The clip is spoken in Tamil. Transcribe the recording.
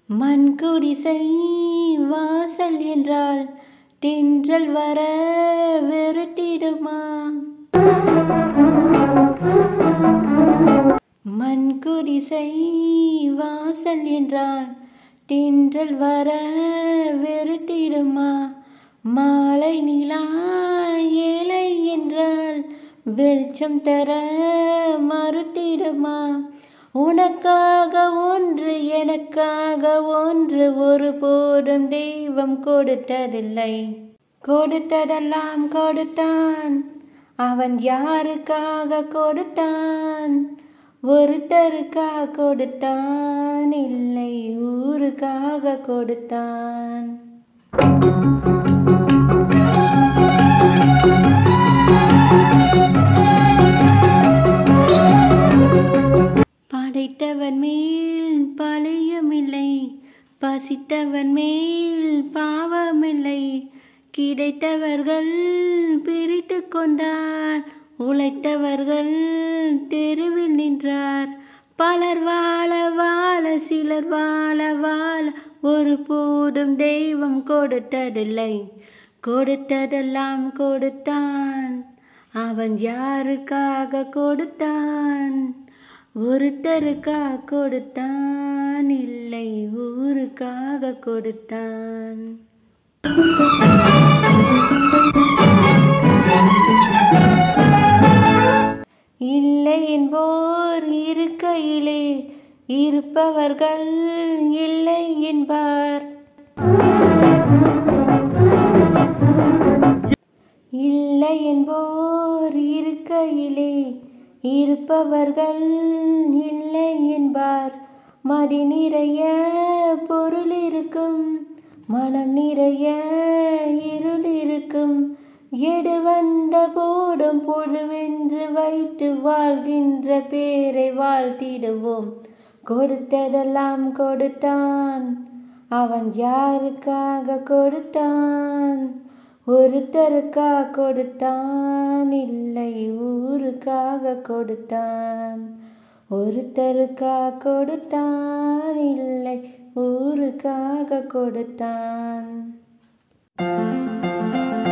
மண் குடிசை வாசல் என்றால் தென்றல் வர வெறுட்டிடுமா மண் குடிசை வாசல் என்றால் தென்றல் வர வெறுட்டிடுமா மாலை நிலா ஏழை என்றால் வெளிச்சம் தர மறுத்திடுமா உனக்காக ஒன்று எனக்காக ஒன்று ஒருபோதும் தெய்வம் கொடுத்ததில்லை கொடுத்ததெல்லாம் கொடுத்தான் அவன் யாருக்காக கொடுத்தான் ஒருத்தருக்காக கொடுத்தான் இல்லை ஊருக்காக கொடுத்தான் படைத்தவன் மேல் பழையமில்லை பசித்தவன் மேல் பாவமில்லை கிடைத்தவர்கள் பிரித்து கொண்டார் உழைத்தவர்கள் தெருவில் நின்றார் பலர் வாழ வாழ சிலர் வாழ வாழ ஒரு போதும் தெய்வம் கொடுத்ததில்லை கொடுத்ததெல்லாம் கொடுத்தான் அவன் யாருக்காக கொடுத்தான் ஒருத்தருக்காக கொடுத்தான் இல்லை ஊருக்காக கொடுத்தான் இல்லை என்போர் இருக்கையிலே இருப்பவர்கள் இல்லை என்பார் இல்லை என்போர் இருக்கையிலே இருப்பவர்கள் இல்லை என்பார் மடி நிறைய பொருள் இருக்கும் மனம் நிறைய இருள் இருக்கும் எடு வந்த போடும் பொழுவென்று வைத்து வாழ்கின்ற பேரை வாழ்த்திடுவோம் கொடுத்ததெல்லாம் கொடுத்தான் அவன் யாருக்காக கொடுத்தான் ஒருத்தருக்காக கொடுத்தான் இல்லை ஊருக்காக கொடுத்தான் ஒருத்தருக்காக கொடுத்தான் இல்லை ஊருக்காக கொடுத்தான்